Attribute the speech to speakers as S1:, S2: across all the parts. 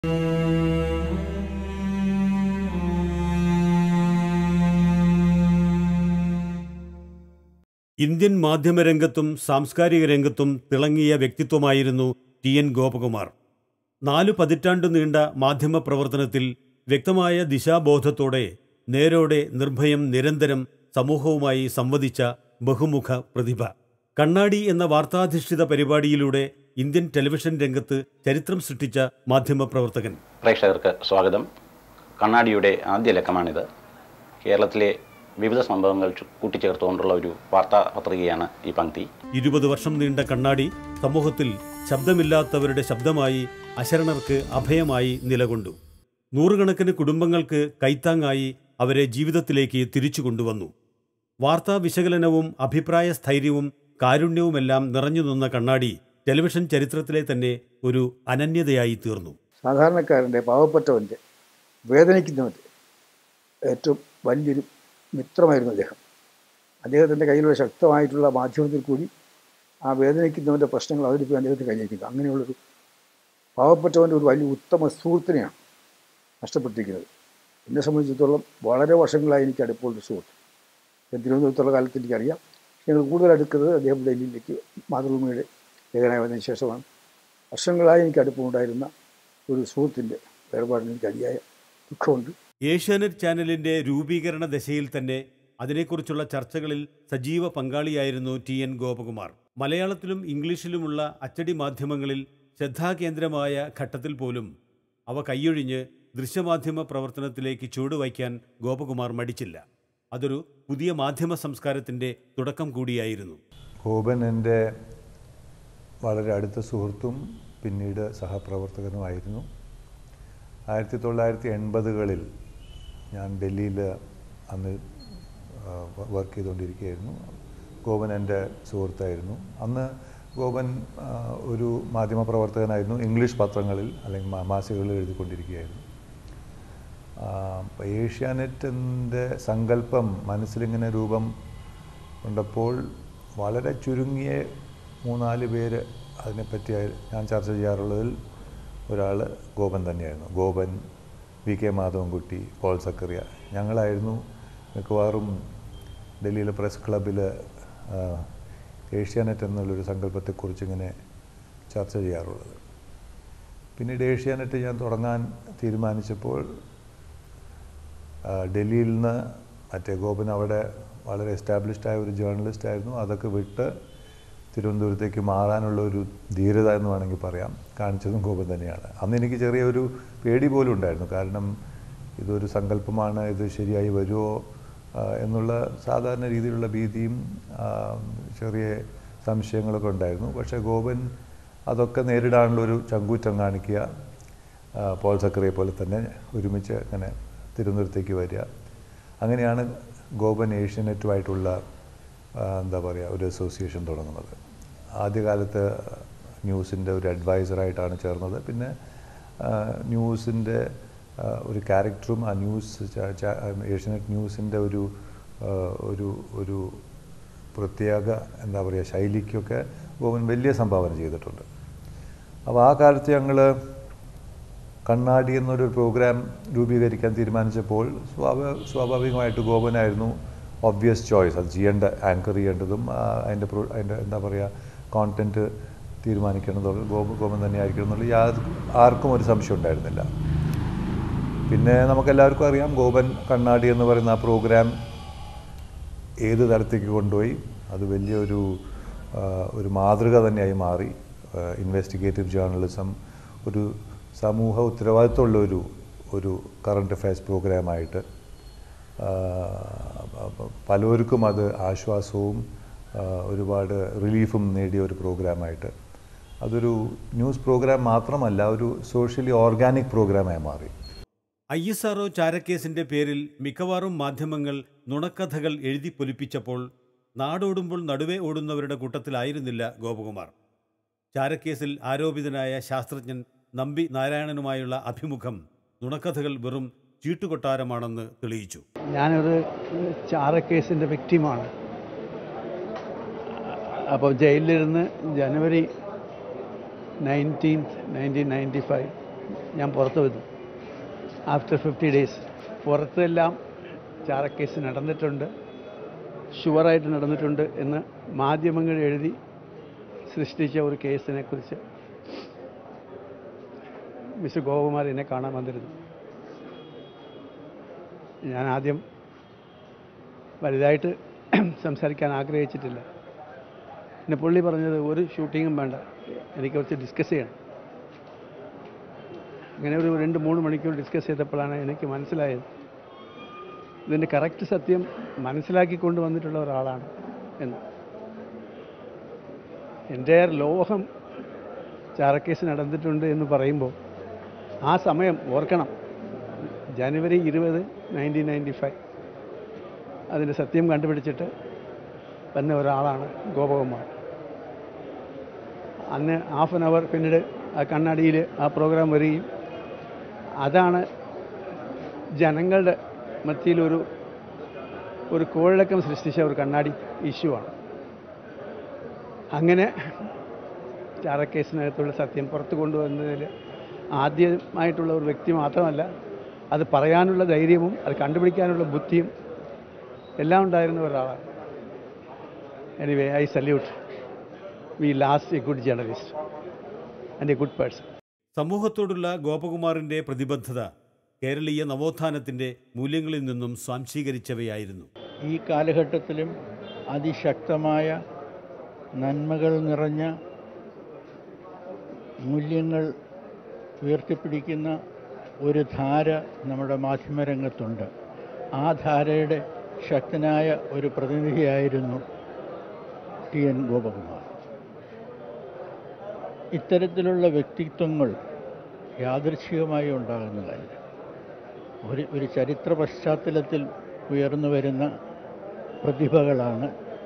S1: Indian മാധ്യമരംഗത്തും സാംസ്കാരിക രംഗത്തും തിളങ്ങിയ വ്യക്തിത്വമായിരുന്നു ടി എൻ ഗോപകുമാർ നാലു പതിറ്റാണ്ടു നീണ്ട മാധ്യമപ്രവർത്തനത്തിൽ വ്യക്തമായ ദിശാബോധത്തോടെ നേരോടെ നിർഭയം നിരന്തരം സമൂഹവുമായി സംവദിച്ച ബഹുമുഖ പ്രതിഭ കണ്ണാടി എന്ന വാർത്താധിഷ്ഠിത പരിപാടിയിലൂടെ ഇന്ത്യൻ ടെലിവിഷൻ രംഗത്ത് ചരിത്രം സൃഷ്ടിച്ച മാധ്യമപ്രവർത്തകൻ
S2: പ്രേക്ഷകർക്ക് സ്വാഗതം കണ്ണാടിയുടെ ആദ്യ ലക്കമാണിത് കേരളത്തിലെ വിവിധ സംഭവങ്ങൾ ചു- കൂട്ടിച്ചേർത്തുകൊണ്ടുള്ള ഒരു വാർത്താ പത്രികയാണ് ഈ പങ്ക്തി
S1: ഇരുപത് വർഷം നീണ്ട കണ്ണാടി സമൂഹത്തിൽ ശബ്ദമില്ലാത്തവരുടെ ശബ്ദമായി അശരണർക്ക് അഭയമായി നിലകൊണ്ടു നൂറുകണക്കിന് കുടുംബങ്ങൾക്ക് കൈത്താങ്ങായി അവരെ ജീവിതത്തിലേക്ക് തിരിച്ചു കൊണ്ടുവന്നു വാർത്താ വിശകലനവും അഭിപ്രായ സ്ഥൈര്യവും കാരുണ്യവുമെല്ലാം നിറഞ്ഞു നിന്ന കണ്ണാടി ടെലിവിഷൻ ചരിത്രത്തിലെ തന്നെ ഒരു അനന്യതയായി തീർന്നു
S3: സാധാരണക്കാരൻ്റെ പാവപ്പെട്ടവൻ്റെ വേദനിക്കുന്നവൻ്റെ ഏറ്റവും വലിയൊരു മിത്രമായിരുന്നു അദ്ദേഹം അദ്ദേഹത്തിൻ്റെ കയ്യിലുള്ള ശക്തമായിട്ടുള്ള മാധ്യമത്തിൽ കൂടി ആ വേദനിക്കുന്നവൻ്റെ പ്രശ്നങ്ങൾ അവതരിപ്പിക്കാൻ അദ്ദേഹത്തിന് കഴിഞ്ഞിരിക്കുന്നു അങ്ങനെയുള്ളൊരു പാവപ്പെട്ടവൻ്റെ ഒരു വലിയ ഉത്തമ സുഹൃത്തിനെയാണ് നഷ്ടപ്പെട്ടിരിക്കുന്നത് എന്നെ സംബന്ധിച്ചിടത്തോളം വളരെ വർഷങ്ങളായി എനിക്ക് അടുപ്പമുള്ള സുഹൃത്ത് ഞാൻ തിരുവനന്തപുരത്തുള്ള കാലത്ത് എനിക്കറിയാം ഞങ്ങൾ കൂടുതൽ അടുക്കുന്നത് അദ്ദേഹം ഡൽഹിയിലേക്ക് മാതൃഭൂമിയുടെ ലേഖനായി വന്നതിന് ശേഷമാണ് വർഷങ്ങളായി എനിക്ക് അടുപ്പമുണ്ടായിരുന്ന ഒരു സുഹൃത്തിൻ്റെ വേർപാടിന് എനിക്ക് അതിയായ ദുഃഖമുണ്ട്
S1: ഏഷ്യാനെറ്റ് ചാനലിന്റെ രൂപീകരണ ദശയിൽ തന്നെ അതിനെക്കുറിച്ചുള്ള ചർച്ചകളിൽ സജീവ പങ്കാളിയായിരുന്നു ടി എൻ ഗോപകുമാർ മലയാളത്തിലും ഇംഗ്ലീഷിലുമുള്ള അച്ചടി മാധ്യമങ്ങളിൽ ശ്രദ്ധാകേന്ദ്രമായ ഘട്ടത്തിൽ പോലും അവ കൈയൊഴിഞ്ഞ് ദൃശ്യമാധ്യമ പ്രവർത്തനത്തിലേക്ക് ചുവടുവയ്ക്കാൻ ഗോപകുമാർ മടിച്ചില്ല അതൊരു പുതിയ മാധ്യമ സംസ്കാരത്തിന്റെ തുടക്കം കൂടിയായിരുന്നു
S4: ഗോപൻ എൻ്റെ വളരെ അടുത്ത സുഹൃത്തും പിന്നീട് സഹപ്രവർത്തകനുമായിരുന്നു ആയിരത്തി തൊള്ളായിരത്തി എൺപതുകളിൽ ഞാൻ ഡൽഹിയിൽ അന്ന് വർക്ക് ചെയ്തുകൊണ്ടിരിക്കുകയായിരുന്നു ഗോപൻ എൻ്റെ സുഹൃത്തായിരുന്നു അന്ന് ഗോപൻ ആ, ഒരു മാധ്യമപ്രവർത്തകനായിരുന്നു ഇംഗ്ലീഷ് പത്രങ്ങളിൽ അല്ലെങ്കിൽ മാ- മാസികകളിൽ എഴുതിക്കൊണ്ടിരിക്കുകയായിരുന്നു ആ, അപ്പോൾ ഏഷ്യാനെറ്റിൻ്റെ സങ്കല്പം മനസ്സിലിങ്ങനെ രൂപം കൊണ്ടപ്പോൾ വളരെ ചുരുങ്ങിയ മൂന്നാല് പേര് അതിനെപ്പറ്റി ഞാൻ ചർച്ച ചെയ്യാറുള്ളതിൽ ഒരാൾ ഗോപൻ തന്നെയായിരുന്നു ഗോപൻ വി കെ മാധവൻകുട്ടി പോൾ സക്കറിയ ഞങ്ങളായിരുന്നു മിക്കവാറും ഡൽഹിയിലെ പ്രസ് ക്ലബിൽ ഏഷ്യാനെറ്റ് എന്നുള്ളൊരു സങ്കല്പത്തെക്കുറിച്ച് ഇങ്ങനെ ചർച്ച ചെയ്യാറുള്ളത് പിന്നീട് ഏഷ്യാനെറ്റ് ഞാൻ തുടങ്ങാൻ തീരുമാനിച്ചപ്പോൾ ആ, ഡൽഹിയിൽ നിന്ന് മറ്റേ ഗോപൻ അവിടെ വളരെ എസ്റ്റാബ്ലിഷ്ഡ് ആയ ഒരു ജേർണലിസ്റ്റ് ആയിരുന്നു അതൊക്കെ വിട്ട് തിരുവനന്തപുരത്തേക്ക് മാറാനുള്ള ഒരു ധീരത എന്ന് വേണമെങ്കിൽ പറയാം കാണിച്ചതും ഗോപൻ തന്നെയാണ് അന്ന് എനിക്ക് ചെറിയൊരു പേടി പോലും ഉണ്ടായിരുന്നു കാരണം ഇതൊരു സങ്കല്പമാണ് ഇത് ശരിയായി വരുമോ ആ, എന്നുള്ള സാധാരണ രീതിയിലുള്ള ഭീതിയും ആ, ചെറിയ സംശയങ്ങളൊക്കെ ഉണ്ടായിരുന്നു പക്ഷേ ഗോപൻ അതൊക്കെ നേരിടാനുള്ള ഒരു ചങ്കൂറ്റം കാണിക്കുക ആ, പോൾ സക്കറിയെ പോലെ തന്നെ ഒരുമിച്ച് അങ്ങനെ തിരുവനന്തപുരത്തേക്ക് വരിക അങ്ങനെയാണ് ഗോപൻ ഏഷ്യാനെറ്റുമായിട്ടുള്ള ആ, എന്താ പറയുക ഒരു അസോസിയേഷൻ തുടങ്ങുന്നത് ആദ്യകാലത്ത് ന്യൂസിൻ്റെ ഒരു അഡ്വൈസറായിട്ടാണ് ചേർന്നത് പിന്നെ ആ, ന്യൂസിൻ്റെ ആ, ഒരു ക്യാരക്ടറും ആ ന്യൂസ് ച- ച- ഏഷ്യാനെറ്റ് ന്യൂസിൻ്റെ ഒരു ആ, ഒരു ഒരു പ്രത്യേക എന്താ പറയുക ശൈലിക്കൊക്കെ ഗോപൻ വലിയ സംഭാവന ചെയ്തിട്ടുണ്ട് അപ്പോൾ ആ കാലത്ത് ഞങ്ങൾ കണ്ണാടി എന്നൊരു പ്രോഗ്രാം രൂപീകരിക്കാൻ തീരുമാനിച്ചപ്പോൾ സ്വാഭാ സ്വാഭാവികമായിട്ട് ഗോപനായിരുന്നു ഒബ്വിയസ് ചോയ്സ് അത് ചെയ്യേണ്ട ആങ്കർ ചെയ്യേണ്ടതും ആ, അതിൻ്റെ പ്രോ അതിൻ്റെ എന്താ പറയുക കോണ്ടൻറ്റ് തീരുമാനിക്കേണ്ടതും ഗോപ ഗോപൻ തന്നെയായിരിക്കണം എന്നുള്ള യാതൊരു ആർക്കും ഒരു സംശയം ഉണ്ടായിരുന്നില്ല പിന്നെ നമുക്കെല്ലാവർക്കും അറിയാം ഗോപൻ കണ്ണാടി എന്ന് പറയുന്ന ആ പ്രോഗ്രാം ഏത് തരത്തേക്ക് കൊണ്ടുപോയി അത് വലിയൊരു ആ, ഒരു മാതൃക തന്നെയായി മാറി ഇൻവെസ്റ്റിഗേറ്റീവ് ജേർണലിസം ഒരു സമൂഹ ഉത്തരവാദിത്തമുള്ള ഒരു ഒരു കറണ്ട് അഫയേഴ്സ് പ്രോഗ്രാമായിട്ട് ആ, പ- പലർക്കും അത് ആശ്വാസവും ആ, ഒരുപാട് റിലീഫും നേടിയ ഒരു പ്രോഗ്രാമായിട്ട് അതൊരു ന്യൂസ് പ്രോഗ്രാം മാത്രമല്ല ഒരു സോഷ്യലി ഓർഗാനിക് പ്രോഗ്രാമായി മാറി
S1: ഐ എസ് ആർഒ ചാരക്കേസിന്റെ പേരിൽ മിക്കവാറും മാധ്യമങ്ങൾ നുണക്കഥകൾ എഴുതി പൊലിപ്പിച്ചപ്പോൾ നാടോടുമ്പോൾ നടുവേ ഓടുന്നവരുടെ കൂട്ടത്തിലായിരുന്നില്ല ഗോപകുമാർ ചാരക്കേസിൽ ആരോപിതനായ ശാസ്ത്രജ്ഞൻ നമ്പി നാരായണനുമായുള്ള അഭിമുഖം നുണക്കഥകൾ വെറും ചീട്ടുകൊട്ടാരമാണെന്ന് തെളിയിച്ചു
S5: ഞാനൊരു ചാരക്കേസിൻ്റെ വ്യക്തിമാണ് അപ്പോൾ ജയിലിലിരുന്ന് January nineteenth nineteen ninety five ഞാൻ പുറത്തു വന്നു ആഫ്റ്റർ ഫിഫ്റ്റി ഡേയ്സ് പുറത്തെല്ലാം ചാരക്കേസ് നടന്നിട്ടുണ്ട് ഷുവറായിട്ട് നടന്നിട്ടുണ്ട് എന്ന് മാധ്യമങ്ങൾ എഴുതി സൃഷ്ടിച്ച ഒരു കേസിനെ കുറിച്ച് മിസ്റ്റർ ഗോപകുമാർ എന്നെ കാണാൻ വന്നിരുന്നു ഞാൻ ആദ്യം വലുതായിട്ട് സംസാരിക്കാൻ ആഗ്രഹിച്ചിട്ടില്ല പിന്നെ പുള്ളി പറഞ്ഞത് ഒരു ഷൂട്ടിങ്ങും വേണ്ട എനിക്ക് കുറച്ച് ഡിസ്കസ് ചെയ്യണം അങ്ങനെ ഒരു രണ്ട് മൂന്ന് മണിക്കൂർ ഡിസ്കസ് ചെയ്തപ്പോഴാണ് എനിക്ക് മനസ്സിലായത് ഇതിൻ്റെ കറക്റ്റ് സത്യം മനസ്സിലാക്കിക്കൊണ്ട് വന്നിട്ടുള്ള ഒരാളാണ് എന്ന് എൻ്റെ ലോകം ചാരക്കേസ് നടന്നിട്ടുണ്ട് എന്ന് പറയുമ്പോൾ ആ സമയം ഓർക്കണം ജനുവരി ഇരുപത് നയൻറ്റീൻ നയൻറ്റി ഫൈവ് അതിൻ്റെ സത്യം കണ്ടുപിടിച്ചിട്ട് വന്ന ഒരാളാണ് ഗോപകുമാർ അന്ന് ഹാഫ് ആൻ അവർ പിന്നീട് ആ കണ്ണാടിയിൽ ആ പ്രോഗ്രാം വരികയും അതാണ് ജനങ്ങളുടെ മധ്യയിൽ ഒരു ഒരു കോഴിളക്കം സൃഷ്ടിച്ച ഒരു കണ്ണാടി ഇഷ്യൂ ആണ് അങ്ങനെ ചാരക്കേസിനകത്തുള്ള സത്യം പുറത്തു കൊണ്ടുവന്നതിൽ ആദ്യമായിട്ടുള്ള ഒരു വ്യക്തി മാത്രമല്ല അത് പറയാനുള്ള ധൈര്യവും അത് കണ്ടുപിടിക്കാനുള്ള ബുദ്ധിയും എല്ലാം ഉണ്ടായിരുന്ന ഒരാളാണ് anyway I salute we lost a good journalist and a good person
S1: സമൂഹത്തോടുള്ള ഗോപകുമാറിന്റെ പ്രതിബദ്ധത കേരളീയ നവോത്ഥാനത്തിന്റെ മൂല്യങ്ങളിൽ നിന്നും സ്വാംശീകരിച്ചവയായിരുന്നു
S6: ഈ കാലഘട്ടത്തിലും അതിശക്തമായ നന്മകൾ നിറഞ്ഞ മൂല്യങ്ങൾ ഉയർത്തിപ്പിടിക്കുന്ന ഒരു ധാര നമ്മുടെ മാധ്യമരംഗത്തുണ്ട് ആ ധാരയുടെ ശക്തനായ ഒരു പ്രതിനിധിയായിരുന്നു ടി എൻ ഗോപകുമാർ ഇത്തരത്തിലുള്ള വ്യക്തിത്വങ്ങൾ യാദൃച്ഛികമായി ഉണ്ടാകുന്നതല്ല ഒരു ഒരു ചരിത്ര പശ്ചാത്തലത്തിൽ ഉയർന്നു വരുന്ന പ്രതിഭകളാണ്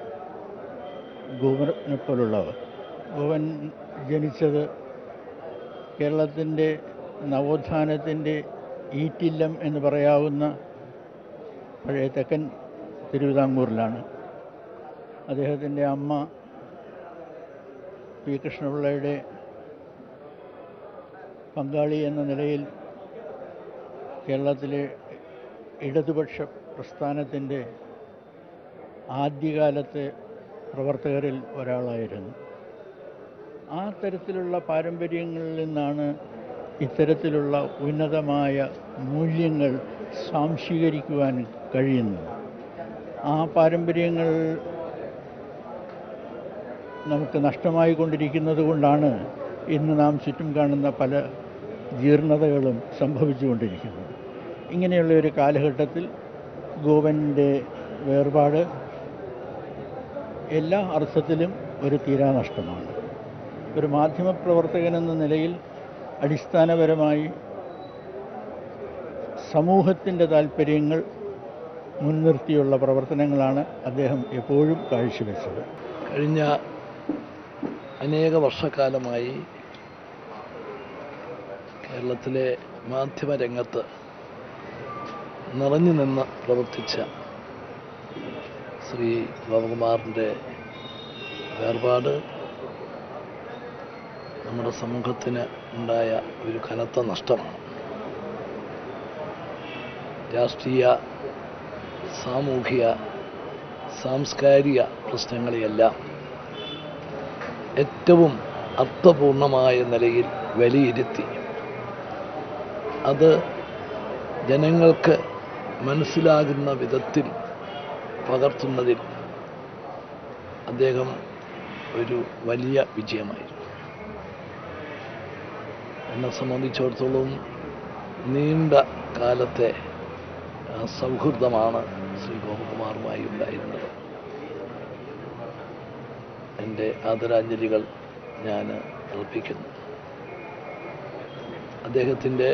S6: ഗോവനെ പോലുള്ളവർ ഗോവൻ ജനിച്ചത് കേരളത്തിൻ്റെ നവോത്ഥാനത്തിൻ്റെ ഈറ്റില്ലം എന്ന് പറയാവുന്ന പഴയ തെക്കൻ തിരുവിതാംകൂറിലാണ് അദ്ദേഹത്തിൻ്റെ അമ്മ പി കൃഷ്ണപിള്ളയുടെ പങ്കാളി എന്ന നിലയിൽ കേരളത്തിലെ ഇടതുപക്ഷ പ്രസ്ഥാനത്തിൻ്റെ ആദ്യകാലത്തെ പ്രവർത്തകരിൽ ഒരാളായിരുന്നു ആ തരത്തിലുള്ള പാരമ്പര്യങ്ങളിൽ നിന്നാണ് ഇത്തരത്തിലുള്ള ഉന്നതമായ മൂല്യങ്ങൾ സ്വാംശീകരിക്കുവാൻ കഴിയുന്നത് ആ പാരമ്പര്യങ്ങൾ നമുക്ക് നഷ്ടമായി കൊണ്ടിരിക്കുന്നത് കൊണ്ടാണ് ഇന്ന് നാം ചുറ്റും കാണുന്ന പല ജീർണതകളും സംഭവിച്ചുകൊണ്ടിരിക്കുന്നത് ഇങ്ങനെയുള്ള ഒരു കാലഘട്ടത്തിൽ ഗോവൻ്റെ വേർപാട് എല്ലാ അർത്ഥത്തിലും ഒരു തീരാനഷ്ടമാണ് ഒരു മാധ്യമപ്രവർത്തകൻ എന്ന നിലയിൽ അടിസ്ഥാനപരമായി സമൂഹത്തിൻ്റെ താല്പര്യങ്ങൾ മുൻനിർത്തിയുള്ള പ്രവർത്തനങ്ങളാണ് അദ്ദേഹം എപ്പോഴും കാഴ്ചവെച്ചത്
S7: കഴിഞ്ഞ അനേക വർഷക്കാലമായി കേരളത്തിലെ മാധ്യമരംഗത്ത് നിറഞ്ഞു നിന്ന് പ്രവർത്തിച്ച ശ്രീ ബാബകുമാറിൻ്റെ വേർപാട് നമ്മുടെ സമൂഹത്തിന് ഉണ്ടായ ഒരു കനത്ത നഷ്ടമാണ് രാഷ്ട്രീയ സാമൂഹിക സാംസ്കാരിക പ്രശ്നങ്ങളെയെല്ലാം ഏറ്റവും അർത്ഥപൂർണമായ നിലയിൽ വിലയിരുത്തി അത് ജനങ്ങൾക്ക് മനസ്സിലാകുന്ന വിധത്തിൽ പകർത്തുന്നതിൽ അദ്ദേഹം ഒരു വലിയ വിജയമായിരുന്നു എന്നെ സംബന്ധിച്ചിടത്തോളം നീണ്ട കാലത്തെ ആ, സൗഹൃദമാണ് ശ്രീ ഗോപകുമാറുമായി ഉണ്ടായിരുന്നത് എൻ്റെ ആദരാഞ്ജലികൾ ഞാൻ അർപ്പിക്കുന്നു അദ്ദേഹത്തിൻ്റെ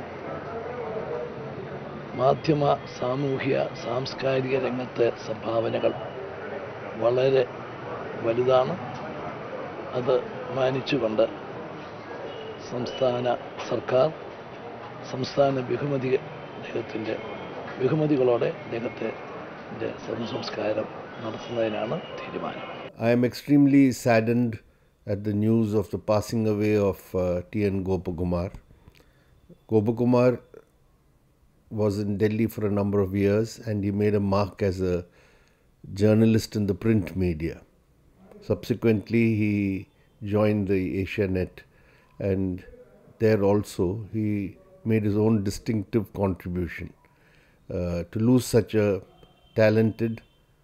S7: മാധ്യമ സാമൂഹ്യ സാംസ്കാരിക രംഗത്തെ സംഭാവനകൾ വളരെ വലുതാണ് അത് മാനിച്ചുകൊണ്ട് സംസ്ഥാന സർക്കാർ സംസ്ഥാന ബഹുമതി അദ്ദേഹത്തിൻ്റെ ബഹുമതികളോടെ അദ്ദേഹത്തെ സംസ്കാരം നടത്തുന്നതിനാണ് തീരുമാനം
S8: I am extremely saddened at the news of the passing away of uh, T.N. Gopakumar. Gopakumar was in Delhi for a number of years and he made a mark as a journalist in the print media. Subsequently, he joined the Asianet and there also he made his own distinctive contribution. Uh, to lose such a talented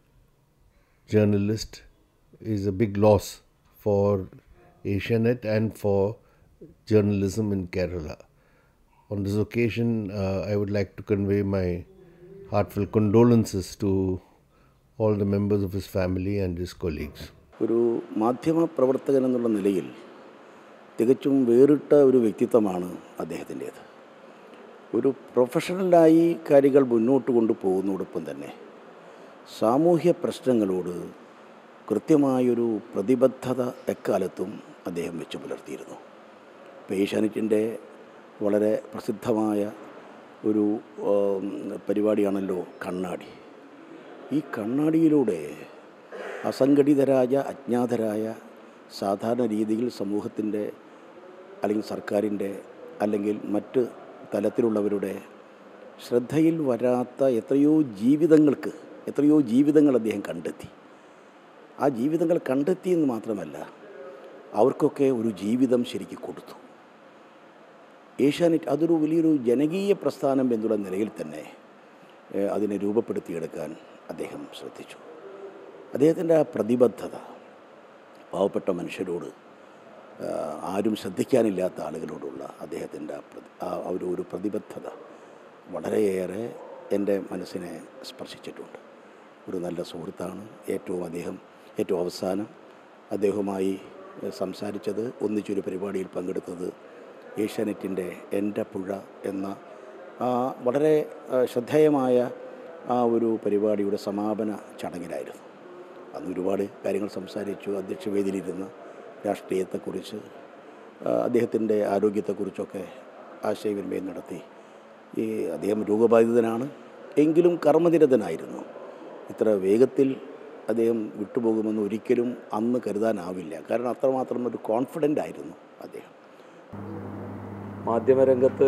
S8: journalist is a big loss for Asianet and for journalism in Kerala. On this occasion, uh, I would like to convey my heartfelt condolences to all the members of his family and his colleagues.
S9: ഒരു മാധ്യമ പ്രവർത്തകൻ എന്നുള്ള നിലയിൽ തികച്ചും വേറിട്ട ഒരു വ്യക്തിത്വമാണ് അദ്ദേഹത്തിൻ്റേത് ഒരു പ്രൊഫഷണലായി കാര്യങ്ങൾ മുന്നോട്ട് കൊണ്ടുപോകുന്നതോടൊപ്പം തന്നെ സാമൂഹ്യ പ്രശ്നങ്ങളോട് കൃത്യമായൊരു പ്രതിബദ്ധത എക്കാലത്തും അദ്ദേഹം വെച്ച് പുലർത്തിയിരുന്നു ഇപ്പോൾ ഏഷ്യാനെറ്റിൻ്റെ വളരെ പ്രസിദ്ധമായ ഒരു ഉം, പരിപാടിയാണല്ലോ കണ്ണാടി ഈ കണ്ണാടിയിലൂടെ അസംഘടിതരായ അജ്ഞാതരായ സാധാരണ രീതിയിൽ സമൂഹത്തിൻ്റെ അല്ലെങ്കിൽ സർക്കാരിൻ്റെ അല്ലെങ്കിൽ മറ്റ് തലത്തിലുള്ളവരുടെ ശ്രദ്ധയിൽ വരാത്ത എത്രയോ ജീവിതങ്ങൾക്ക് എത്രയോ ജീവിതങ്ങൾ അദ്ദേഹം കണ്ടെത്തി ആ ജീവിതങ്ങൾ കണ്ടെത്തി എന്ന് മാത്രമല്ല അവർക്കൊക്കെ ഒരു ജീവിതം ശരിക്ക് കൊടുത്തു ഏഷ്യാനെറ്റ് അതൊരു വലിയൊരു ജനകീയ പ്രസ്ഥാനം എന്നുള്ള നിലയിൽ തന്നെ ഏഹ്, അതിനെ രൂപപ്പെടുത്തിയെടുക്കാൻ അദ്ദേഹം ശ്രദ്ധിച്ചു അദ്ദേഹത്തിൻ്റെ ആ പ്രതിബദ്ധത പാവപ്പെട്ട മനുഷ്യരോട് ആ, ആരും ശ്രദ്ധിക്കാനില്ലാത്ത ആളുകളോടുള്ള അദ്ദേഹത്തിൻ്റെ ആ പ്രതി ആ ഒരു ഒരു പ്രതിബദ്ധത വളരെയേറെ എൻ്റെ മനസ്സിനെ സ്പർശിച്ചിട്ടുണ്ട് ഒരു നല്ല സുഹൃത്താണ് ഏറ്റവും അദ്ദേഹം ഏറ്റവും അവസാനം അദ്ദേഹവുമായി സംസാരിച്ചത് ഒന്നിച്ചൊരു പരിപാടിയിൽ പങ്കെടുത്തത് ഏഷ്യാനെറ്റിൻ്റെ എൻ്റെ പുഴ എന്ന ആ വളരെ ആ, ശ്രദ്ധേയമായ ആ ഒരു പരിപാടിയുടെ സമാപന ചടങ്ങിലായിരുന്നു അന്ന് ഒരുപാട് കാര്യങ്ങൾ സംസാരിച്ചു അധ്യക്ഷവേദിയിലിരുന്ന് രാഷ്ട്രീയത്തെക്കുറിച്ച് ആ, അദ്ദേഹത്തിൻ്റെ ആരോഗ്യത്തെക്കുറിച്ചൊക്കെ ആശയവിനിമയം നടത്തി ഈ അദ്ദേഹം രോഗബാധിതനാണ് എങ്കിലും കർമ്മനിരതനായിരുന്നു ഇത്ര വേഗത്തിൽ അദ്ദേഹം വിട്ടുപോകുമെന്ന് ഒരിക്കലും അന്ന് കരുതാനാവില്ല കാരണം അത്രമാത്രം ഒരു കോൺഫിഡൻ്റ് ആയിരുന്നു അദ്ദേഹം
S10: മാധ്യമരംഗത്ത്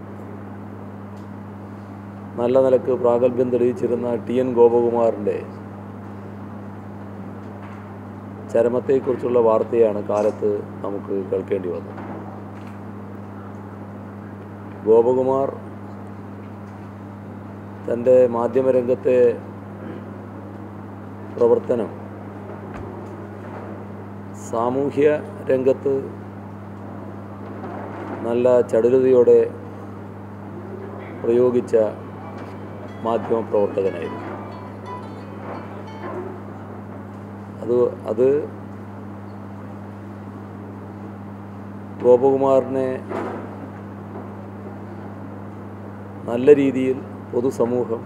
S10: നല്ല നിലക്ക് പ്രാഗൽഭ്യം തെളിയിച്ചിരുന്ന ടി എൻ ഗോപകുമാറിൻ്റെ ചരമത്തെക്കുറിച്ചുള്ള വാർത്തയാണ് കാലത്ത് നമുക്ക് കേൾക്കേണ്ടി വന്നത് ഗോപകുമാർ തൻ്റെ മാധ്യമരംഗത്തെ പ്രവർത്തനം സാമൂഹ്യ രംഗത്ത് നല്ല ചടുലതയോടെ പ്രയോഗിച്ച മാധ്യമപ്രവർത്തകനായിരുന്നു അത് അത് ഗോപകുമാറിനെ നല്ല രീതിയിൽ പൊതുസമൂഹം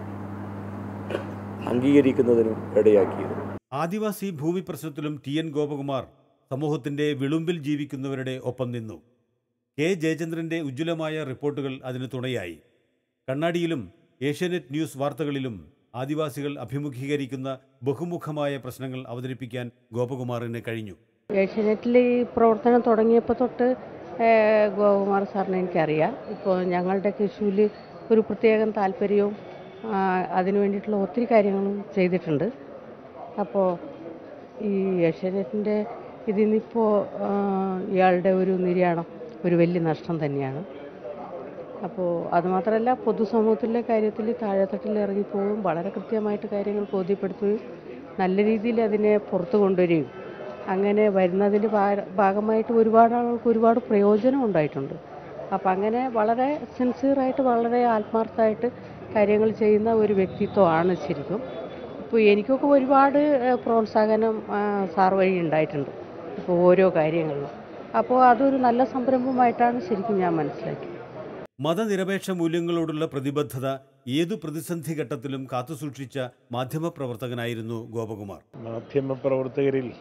S10: അംഗീകരിക്കുന്നതിനും ഇടയാക്കിയിരുന്നു
S1: ആദിവാസി ഭൂമി പ്രശ്നത്തിലും ടി എൻ ഗോപകുമാർ സമൂഹത്തിന്റെ വിളുമ്പിൽ ജീവിക്കുന്നവരുടെ ഒപ്പം നിന്നു കെ ജയചന്ദ്രന്റെ ഉജ്ജ്വലമായ റിപ്പോർട്ടുകൾ അതിന് തുണയായി കണ്ണാടിയിലും ഏഷ്യാനെറ്റ് ന്യൂസ് വാർത്തകളിലും ആദിവാസികൾ അഭിമുഖീകരിക്കുന്ന ബഹുമുഖമായ പ്രശ്നങ്ങൾ അവതരിപ്പിക്കാൻ ഗോപകുമാറിന് കഴിഞ്ഞു
S11: ഏഷ്യാനെറ്റിൽ ഈ പ്രവർത്തനം തുടങ്ങിയപ്പോൾ തൊട്ട് ഏഹ്, ഗോകുമാർ സാറിനെ എനിക്കറിയാം ഇപ്പോൾ ഞങ്ങളുടെ കൃഷിയിൽ ഒരു പ്രത്യേകം താല്പര്യവും ആ, അതിനു വേണ്ടിയിട്ടുള്ള ഒത്തിരി കാര്യങ്ങളും ചെയ്തിട്ടുണ്ട് അപ്പോൾ ഈ ഏഷ്യാനെറ്റിൻ്റെ ഇതിൽ നിന്നിപ്പോൾ ഇയാളുടെ ഒരു നിര്യാണം ഒരു വലിയ നഷ്ടം തന്നെയാണ് അപ്പോൾ അതുമാത്രമല്ല പൊതുസമൂഹത്തിലെ കാര്യത്തിൽ താഴെത്തട്ടിൽ ഇറങ്ങിപ്പോവും വളരെ കൃത്യമായിട്ട് കാര്യങ്ങൾ ബോധ്യപ്പെടുത്തുകയും നല്ല രീതിയിൽ അതിനെ പുറത്തു കൊണ്ടുവരികയും അങ്ങനെ വരുന്നതിൻ്റെ ഭാ- ഭാഗമായിട്ട് ഒരുപാട് ആളുകൾക്ക് ഒരുപാട് പ്രയോജനം ഉണ്ടായിട്ടുണ്ട് അപ്പം അങ്ങനെ വളരെ സിൻസിയറായിട്ട് വളരെ ആത്മാർത്ഥമായിട്ട് കാര്യങ്ങൾ ചെയ്യുന്ന ഒരു വ്യക്തിത്വമാണ് ശരിക്കും ഇപ്പോൾ എനിക്കൊക്കെ ഒരുപാട് ഏഹ്, പ്രോത്സാഹനം ആ, സാർ വഴി ഉണ്ടായിട്ടുണ്ട് ഇപ്പോൾ ഓരോ കാര്യങ്ങളിലും അപ്പോൾ അതൊരു നല്ല സംരംഭമായിട്ടാണ് ശരിക്കും ഞാൻ മനസ്സിലാക്കിയത്
S1: മതനിരപേക്ഷ മൂല്യങ്ങളോടുള്ള പ്രതിബദ്ധത ഏതു പ്രതിസന്ധി ഘട്ടത്തിലും കാത്തുസൂക്ഷിച്ച മാധ്യമപ്രവർത്തകനായിരുന്നു ഗോപകുമാർ
S12: മാധ്യമപ്രവർത്തകരിൽ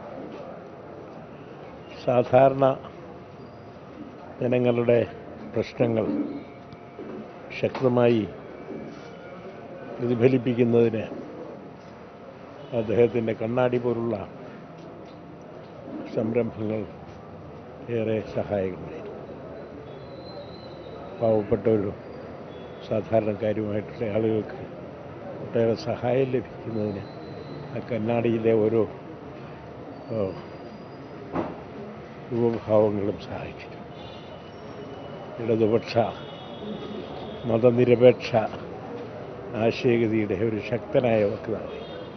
S12: സാധാരണ ജനങ്ങളുടെ പ്രശ്നങ്ങൾ ശക്തമായി പ്രതിഫലിപ്പിക്കുന്നതിന് അദ്ദേഹത്തിൻ്റെ കണ്ണാടി പോലുള്ള സംരംഭങ്ങൾ ഏറെ സഹായകമായി പാവപ്പെട്ട ഒരു സാധാരണക്കാരുമായിട്ടുള്ള ആളുകൾക്ക് ഒട്ടേറെ സഹായം ലഭിക്കുന്നതിന് ആ കണ്ണാടിയിലെ ഓരോ ഓ, രൂപഭാവങ്ങളും സഹായിക്കുന്നു ഇടതുപക്ഷ മതനിരപേക്ഷ ആശയഗതിയുടെ ഒരു ശക്തനായ വക്താവ്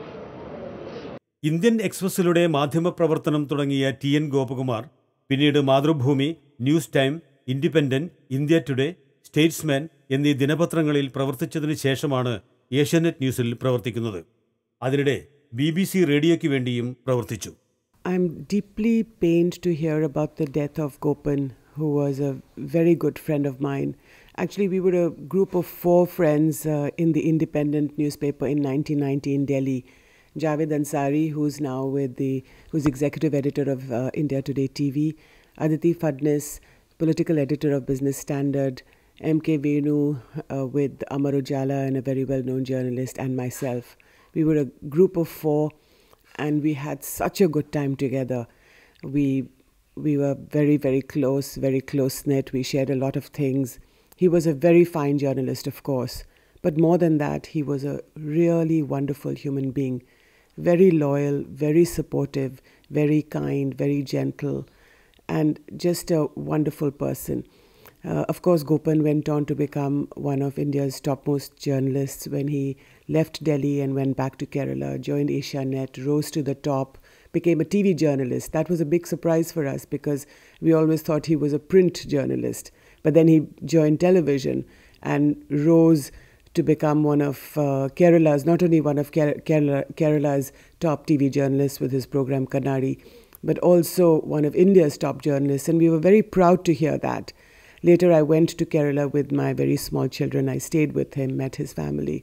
S1: ഇന്ത്യൻ എക്സ്പ്രസിലൂടെ മാധ്യമപ്രവർത്തനം തുടങ്ങിയ ടി എൻ ഗോപകുമാർ പിന്നീട് Mathrubhumi News Time Independent India Today Statesman എന്നീ ദിനപത്രങ്ങളിൽ പ്രവർത്തിച്ചതിനു ശേഷമാണ് ഏഷ്യാനെറ്റ് ന്യൂസിൽ പ്രവർത്തിക്കുന്നത് അതിനിടെ ബി ബി സി റേഡിയോയ്ക്ക് വേണ്ടിയും പ്രവർത്തിച്ചു
S13: I'm deeply pained to hear about the death of Gopan, who was a very good friend of mine. Actually, we were a group of four friends uh, in the independent newspaper in 1990 in Delhi. Javed Ansari, who's now with the, who's executive editor of uh, India Today TV, Aditi Fadnis, political editor of Business Standard, M.K. Venu uh, with Amar Ujala and a very well-known journalist, and myself. We were a group of four and we had such a good time together. We we were very very close, very close knit. We shared a lot of things. He was a very fine journalist, of course, but more than that, he was a really wonderful human being, very loyal, very supportive, very kind, very gentle, and just a wonderful person. Uh, of course, Gopan went on to become one of India's topmost journalists when he left Delhi and went back to Kerala, joined Asianet, rose to the top, became a TV journalist. That was a big surprise for us because we always thought he was a print journalist. But then he joined television and rose to become one of uh, Kerala's, not only one of Ker- Kerala, Kerala's top TV journalists with his program Kannadi, but also one of India's top journalists. And we were very proud to hear that. Later, I went to Kerala with my very small children. I stayed with him, met his family.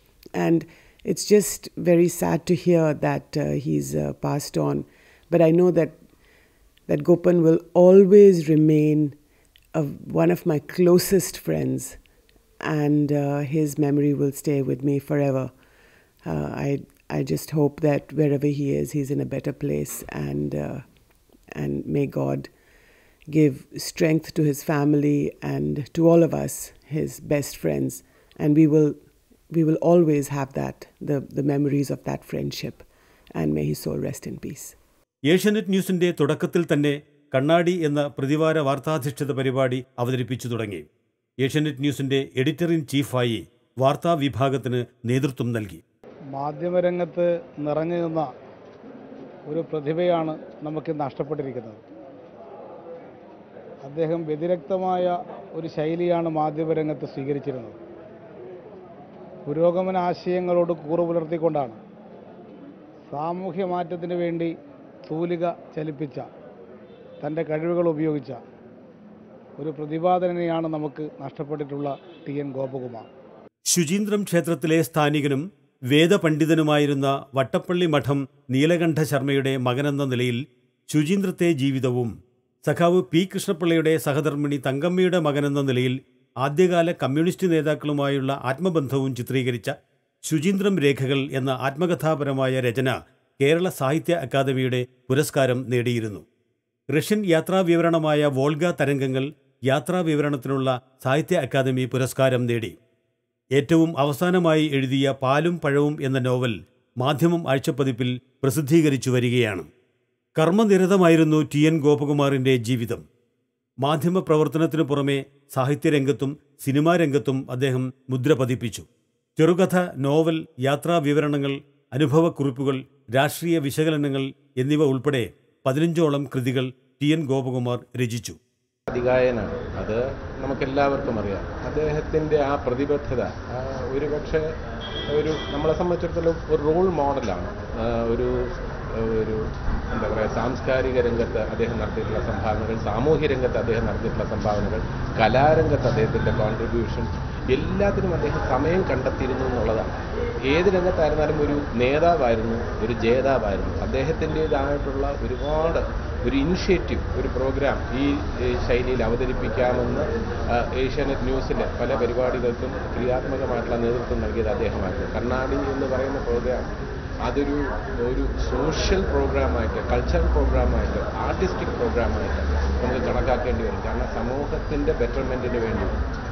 S13: And it's just very sad to hear that uh, he's uh, passed on. But I know that, that Gopan will always remain a, one of my closest friends, and uh, his memory will stay with me forever. Uh, I, I just hope that wherever he is, he's in a better place, and, uh, and may God give strength to his family and to all of us, his best friends, and we will we will always have that the, the memories of that friendship and may his soul rest in peace
S1: Asianet ന്യൂസിന്റെ തുടക്കത്തിൽ തന്നെ കണ്ണാടി എന്ന പ്രതിവാര വാർത്താധിഷ്ഠിത പരിപാടി അവതരിപ്പിച്ചു തുടങ്ങി ഏഷ്യാനെറ്റ് ന്യൂസിന്റെ എഡിറ്റർ ഇൻ ചീഫായി വാർത്താ വിഭാഗത്തിന് നേതൃത്വം നൽകി
S14: മാധ്യമരംഗത്ത് നിറഞ്ഞു നിന്ന ഒരു പ്രതിഭയാണ് നമുക്ക് നഷ്ടപ്പെട്ടിരിക്കുന്നത് അദ്ദേഹം വ്യതിരക്തമായ ഒരു ശൈലിയാണ് മാധ്യമരംഗത്ത് സ്വീകരിച്ചിരുന്നത് പുരോഗമന ആശയങ്ങളോട് കൂറു പുലർത്തിക്കൊണ്ടാണ് സാമൂഹ്യ മാറ്റത്തിന് വേണ്ടി തൂലിക ചലിപ്പിച്ച തൻ്റെ കഴിവുകൾ ഉപയോഗിച്ച ഒരു പ്രതിപാദനയാണ് നമുക്ക് നഷ്ടപ്പെട്ടിട്ടുള്ള ടി എൻ ഗോപകുമാർ
S1: ശുചീന്ദ്രം ക്ഷേത്രത്തിലെ സ്ഥാനികനും വേദപണ്ഡിതനുമായിരുന്ന വട്ടപ്പള്ളി മഠം നീലകണ്ഠ ശർമ്മയുടെ മകനെന്ന നിലയിൽ ശുചീന്ദ്രത്തെ ജീവിതവും സഖാവ് പി കൃഷ്ണപിള്ളയുടെ സഹധർമ്മിണി തങ്കമ്മയുടെ മകനെന്ന നിലയിൽ ആദ്യകാല കമ്മ്യൂണിസ്റ്റ് നേതാക്കളുമായുള്ള ആത്മബന്ധവും ചിത്രീകരിച്ച ശുചീന്ദ്രം രേഖകൾ എന്ന ആത്മകഥാപരമായ രചന കേരള സാഹിത്യ അക്കാദമിയുടെ പുരസ്കാരം നേടിയിരുന്നു റഷ്യൻ യാത്രാവിവരണമായ വോൾഗ തരംഗങ്ങൾ യാത്രാവിവരണത്തിനുള്ള സാഹിത്യ അക്കാദമി പുരസ്കാരം നേടി ഏറ്റവും അവസാനമായി എഴുതിയ പാലും പഴവും എന്ന നോവൽ മാധ്യമം ആഴ്ചപ്പതിപ്പിൽ പ്രസിദ്ധീകരിച്ചു വരികയാണ് കർമ്മനിരതമായിരുന്നു ടി എൻ ഗോപകുമാറിന്റെ ജീവിതം മാധ്യമപ്രവർത്തനത്തിനു പുറമെ സാഹിത്യരംഗത്തും സിനിമാ രംഗത്തും അദ്ദേഹം മുദ്ര പതിപ്പിച്ചു ചെറുകഥ നോവൽ യാത്രാവിവരണങ്ങൾ അനുഭവക്കുറിപ്പുകൾ രാഷ്ട്രീയ വിശകലനങ്ങൾ എന്നിവ ഉൾപ്പെടെ പതിനഞ്ചോളം കൃതികൾ ടി എൻ ഗോപകുമാർ രചിച്ചു
S15: അതികായനാണ് അത് നമുക്കെല്ലാവർക്കും അറിയാം അദ്ദേഹത്തിൻ്റെ ആ പ്രതിബദ്ധത ആ, ഒരുപക്ഷെ ഒരു നമ്മളെ സംബന്ധിച്ചിടത്തോളം ഒരു റോൾ മോഡലാണ് ആ, ഒരു ഒരു എന്താ പറയുക സാംസ്കാരിക രംഗത്ത് അദ്ദേഹം നടത്തിയിട്ടുള്ള സംഭാവനകൾ സാമൂഹ്യ രംഗത്ത് അദ്ദേഹം നടത്തിയിട്ടുള്ള സംഭാവനകൾ കലാരംഗത്ത് അദ്ദേഹത്തിൻ്റെ കോൺട്രിബ്യൂഷൻ എല്ലാത്തിനും അദ്ദേഹം സമയം കണ്ടെത്തിയിരുന്നു എന്നുള്ളതാണ് ഏത് രംഗത്തായിരുന്നാലും ഒരു നേതാവായിരുന്നു ഒരു ജേതാവായിരുന്നു അദ്ദേഹത്തിൻ്റേതായിട്ടുള്ള ഒരുപാട് ഒരു ഇനിഷ്യേറ്റീവ് ഒരു പ്രോഗ്രാം ഈ ഈ ശൈലിയിൽ അവതരിപ്പിക്കാമെന്ന് ആ, ഏഷ്യാനെറ്റ് ന്യൂസിലെ പല പരിപാടികൾക്കും ക്രിയാത്മകമായിട്ടുള്ള നേതൃത്വം നൽകിയത് അദ്ദേഹമായിരുന്നു കർണാടി എന്ന് പറയുന്ന പ്രോഗ്രാം അതൊരു ഒരു സോഷ്യൽ പ്രോഗ്രാമായിട്ട് കൾച്ചറൽ പ്രോഗ്രാമായിട്ട് ആർട്ടിസ്റ്റിക് പ്രോഗ്രാമായിട്ട് നമുക്ക് കണക്കാക്കേണ്ടി വരും കാരണം സമൂഹത്തിൻ്റെ ബെറ്റർമെൻറ്റിന് വേണ്ടി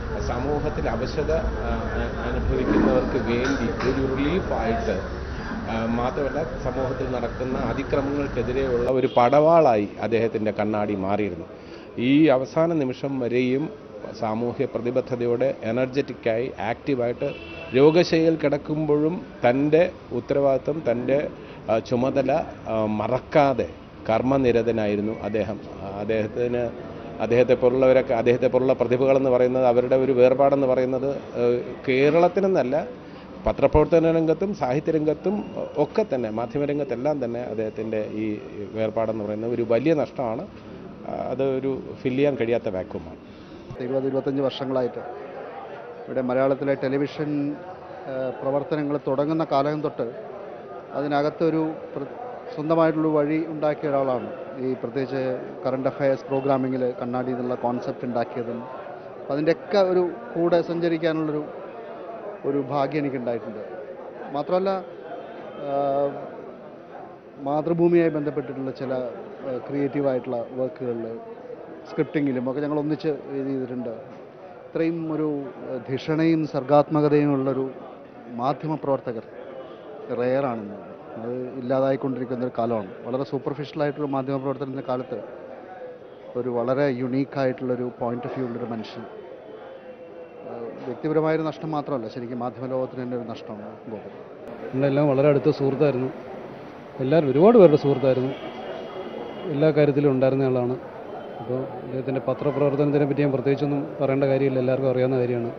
S15: സമൂഹത്തിൽ അവശത ആ, ആ- അനുഭവിക്കുന്നവർക്ക് വേണ്ടി ഒരു റിലീഫായിട്ട് ആ, മാത്രമല്ല സമൂഹത്തിൽ നടക്കുന്ന അതിക്രമങ്ങൾക്കെതിരെയുള്ള ഒരു പടവാളായി അദ്ദേഹത്തിൻ്റെ കണ്ണാടി മാറിയിരുന്നു ഈ അവസാന നിമിഷം വരെയും സാമൂഹ്യ പ്രതിബദ്ധതയോടെ എനർജറ്റിക്കായി ആക്റ്റീവായിട്ട് രോഗശൈലിയിൽ കിടക്കുമ്പോഴും തൻ്റെ ഉത്തരവാദിത്വം തൻ്റെ ആ, ചുമതല ആ, മറക്കാതെ കർമ്മനിരതനായിരുന്നു അദ്ദേഹം ആ, അദ്ദേഹത്തിന് അദ്ദേഹത്തെ പോലുള്ളവരൊക്കെ അദ്ദേഹത്തെ പോലുള്ള പ്രതിഭകളെന്ന് പറയുന്നത് അവരുടെ ഒരു വേർപാടെന്ന് പറയുന്നത് ഏഹ്, കേരളത്തിനെന്നല്ല പത്രപ്രവർത്തന രംഗത്തും സാഹിത്യരംഗത്തും ഒക്കെ തന്നെ മാധ്യമരംഗത്തെല്ലാം തന്നെ അദ്ദേഹത്തിൻ്റെ ഈ വേർപാടെന്ന് പറയുന്നത് ഒരു വലിയ നഷ്ടമാണ് ആ, അത് ഒരു ഫില്ല് ചെയ്യാൻ കഴിയാത്ത വാക്വമാണ്
S16: ഇരുപത് ഇരുപത്തഞ്ച് വർഷങ്ങളായിട്ട് ഇവിടെ മലയാളത്തിലെ ടെലിവിഷൻ പ്രവർത്തനങ്ങൾ തുടങ്ങുന്ന കാലം തൊട്ട് അതിനകത്തൊരു പ്ര- സ്വന്തമായിട്ടുള്ള വഴി ഉണ്ടാക്കിയ ഒരാളാണ് ഈ പ്രത്യേകിച്ച് കറണ്ട് അഫയേഴ്സ് പ്രോഗ്രാമിങ്ങിൽ കണ്ണാടി എന്നുള്ള കോൺസെപ്റ്റ് ഉണ്ടാക്കിയതും അപ്പം അതിൻ്റെയൊക്കെ ഒരു കൂടെ സഞ്ചരിക്കാനുള്ളൊരു ഒരു ഭാഗ്യം എനിക്കുണ്ടായിട്ടുണ്ട് മാത്രമല്ല ആ, മാതൃഭൂമിയായി ബന്ധപ്പെട്ടിട്ടുള്ള ചില ക്രിയേറ്റീവായിട്ടുള്ള വർക്കുകളിൽ സ്ക്രിപ്റ്റിങ്ങിലും ഒക്കെ ഞങ്ങൾ ഒന്നിച്ച് ഇത് ചെയ്തിട്ടുണ്ട് ഇത്രയും ഒരു ഏഹ്, ധിഷണയും സർഗാത്മകതയും ഉള്ളൊരു മാധ്യമ പ്രവർത്തകർ റെയറാണെന്ന് അത് ഇല്ലാതായിക്കൊണ്ടിരിക്കുന്ന ഒരു കാലമാണ് വളരെ സൂപ്പർഫിഷ്യലായിട്ടുള്ള മാധ്യമ പ്രവർത്തനത്തിൻ്റെ കാലത്ത് ഒരു വളരെ യുണീക്കായിട്ടുള്ളൊരു പോയിന്റ് ഓഫ് വ്യൂ ഉള്ളൊരു മനുഷ്യൻ ഏഹ്, വ്യക്തിപരമായൊരു നഷ്ടം മാത്രമല്ല ശരിക്കും മാധ്യമ ലോകത്തിന് തന്നെ ഒരു നഷ്ടമാണ് ഗോപൻ
S17: നമ്മളെല്ലാം വളരെ അടുത്ത സുഹൃത്തായിരുന്നു എല്ലാവരും ഒരുപാട് പേരുടെ സുഹൃത്തായിരുന്നു എല്ലാ കാര്യത്തിലും ഉണ്ടായിരുന്ന ആളാണ് അപ്പോൾ അദ്ദേഹത്തിൻ്റെ പത്രപ്രവർത്തനത്തിനെ പറ്റി ഞാൻ പ്രത്യേകിച്ചൊന്നും പറയേണ്ട കാര്യമില്ല എല്ലാവർക്കും അറിയാവുന്ന കാര്യമാണ്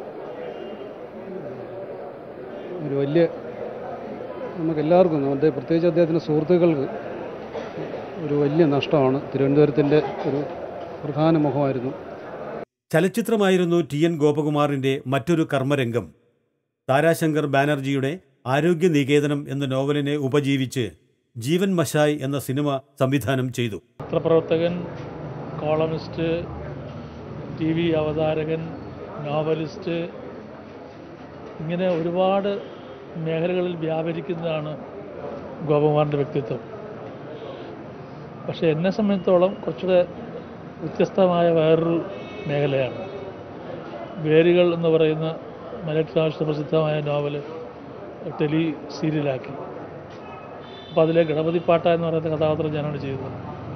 S17: ഒരു വലിയ നമുക്ക് എല്ലാവർക്കും അത് പ്രത്യേകിച്ച് അദ്ദേഹത്തിൻ്റെ സുഹൃത്തുക്കൾക്ക് ഒരു വലിയ നഷ്ടമാണ് തിരുവനന്തപുരത്തിൻ്റെ ഒരു പ്രധാന മുഖമായിരുന്നു
S1: ചലച്ചിത്രമായിരുന്നു ടി എൻ ഗോപകുമാറിന്റെ മറ്റൊരു കർമ്മരംഗം താരാശങ്കർ ബാനർജിയുടെ ആരോഗ്യ നികേതനം എന്ന നോവലിനെ ഉപജീവിച്ച് ജീവൻ മഷായ് എന്ന സിനിമ സംവിധാനം ചെയ്തു
S7: പത്രപ്രവർത്തകൻ കോളമിസ്റ്റ് ടി വി അവതാരകൻ നോവലിസ്റ്റ് ഇങ്ങനെ ഒരുപാട് മേഖലകളിൽ വ്യാപരിക്കുന്നതാണ് ഗോപകുമാറിൻ്റെ വ്യക്തിത്വം പക്ഷേ എന്നെ സംബന്ധിച്ചോളം കുറച്ചുകൂടെ വ്യത്യസ്തമായ വേറൊരു മേഖലയാണ് വേരുകൾ എന്ന് പറയുന്ന മലയാള പ്രസിദ്ധമായ നോവൽ ടെലി സീരിയലാക്കി അപ്പോൾ അതിലെ ഗണപതി പാട്ട എന്ന് പറയുന്ന കഥാപാത്രം ഞാനാണ് ചെയ്തത്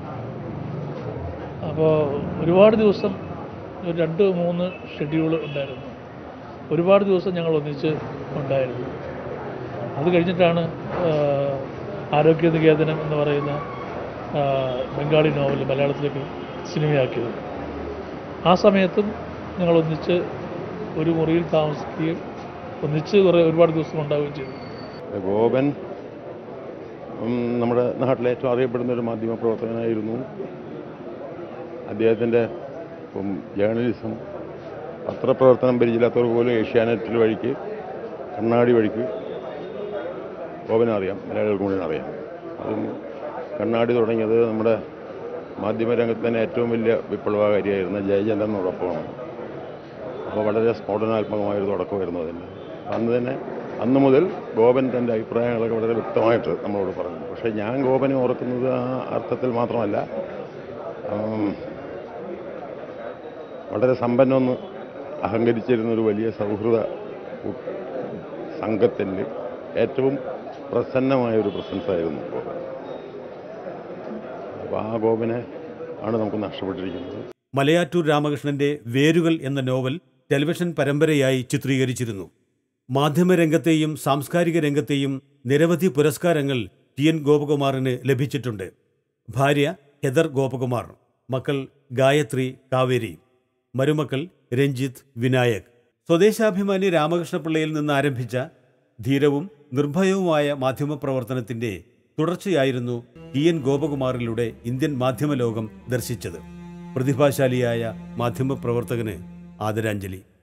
S7: അപ്പോൾ ഒരുപാട് ദിവസം ഒരു രണ്ട് മൂന്ന് ഷെഡ്യൂൾ ഉണ്ടായിരുന്നു ഒരുപാട് ദിവസം ഞങ്ങൾ ഒന്നിച്ച് ഉണ്ടായിരുന്നു അത് കഴിഞ്ഞിട്ടാണ് ആ, ആരോഗ്യ നികേതനം എന്ന് പറയുന്ന ആ, ബംഗാളി നോവൽ മലയാളത്തിലേക്ക് സിനിമയാക്കിയത് ആ സമയത്തും ഞങ്ങൾ ഒന്നിച്ച് ഒരു മുറിയിൽ താമസിക്കുകയും ഒന്നിച്ച് കുറേ ഒരുപാട് ദിവസം ഉണ്ടാവുകയും ചെയ്തു
S18: ഗോപൻ ഉം, നമ്മുടെ നാട്ടിലെ ഏറ്റവും അറിയപ്പെടുന്ന ഒരു മാധ്യമ പ്രവർത്തകനായിരുന്നു അദ്ദേഹത്തിൻ്റെ ഇപ്പം ജേർണലിസം പത്രപ്രവർത്തനം പരിചയമില്ലാത്തവർ പോലും ഏഷ്യാനെറ്റിൽ വഴിക്ക് കണ്ണാടി വഴിക്ക് ഗോപനെ അറിയാം മലയാളികൾക്ക് മുഴുവൻ അറിയാം അതും കണ്ണാടി തുടങ്ങിയത് നമ്മുടെ മാധ്യമരംഗത്ത് തന്നെ ഏറ്റവും വലിയ വിപ്ലവകാരിയായിരുന്ന ജയചന്ദ്രനോടൊപ്പമാണ് അപ്പോൾ വളരെ സ്ഫോടനാത്മകമായൊരു തുടക്കമായിരുന്നു അതിന് അന്ന് തന്നെ അന്ന് മുതൽ ഗോപൻ തൻ്റെ അഭിപ്രായങ്ങളൊക്കെ വളരെ വ്യക്തമായിട്ട് നമ്മളോട് പറഞ്ഞു പക്ഷേ ഞാൻ ഗോപനെ ഓർക്കുന്നത് ആ അർത്ഥത്തിൽ മാത്രമല്ല ആം, വളരെ സമ്പന്നമെന്ന് അഹങ്കരിച്ചിരുന്ന ഒരു വലിയ സൗഹൃദ കൂ- സംഘത്തിൻ്റെ ഏറ്റവും പ്രസന്നമായ ഒരു പ്രസൻസ് ആയിരുന്നു ഗോപൻ അപ്പോൾ ആ ഗോപനെ ആണ് നമുക്ക് നഷ്ടപ്പെട്ടിരിക്കുന്നത്
S1: മലയാറ്റൂർ രാമകൃഷ്ണന്റെ വേരുകൾ എന്ന നോവൽ ടെലിവിഷൻ പരമ്പരയായി ചിത്രീകരിച്ചിരുന്നു മാധ്യമരംഗത്തെയും സാംസ്കാരിക രംഗത്തെയും നിരവധി പുരസ്കാരങ്ങൾ ടി എൻ ഗോപകുമാറിന് ലഭിച്ചിട്ടുണ്ട് ഭാര്യ ഹെദർ ഗോപകുമാർ മക്കൾ ഗായത്രി കാവേരി മരുമക്കൾ രഞ്ജിത്ത് വിനായക് സ്വദേശാഭിമാനി രാമകൃഷ്ണപിള്ളയിൽ നിന്ന് ആരംഭിച്ച ധീരവും നിർഭയവുമായ മാധ്യമപ്രവർത്തനത്തിന്റെ തുടർച്ചയായിരുന്നു ടി എൻ ഗോപകുമാറിലൂടെ ഇന്ത്യൻ മാധ്യമലോകം ദർശിച്ചത് പ്രതിഭാശാലിയായ മാധ്യമപ്രവർത്തകന് ആദരാഞ്ജലി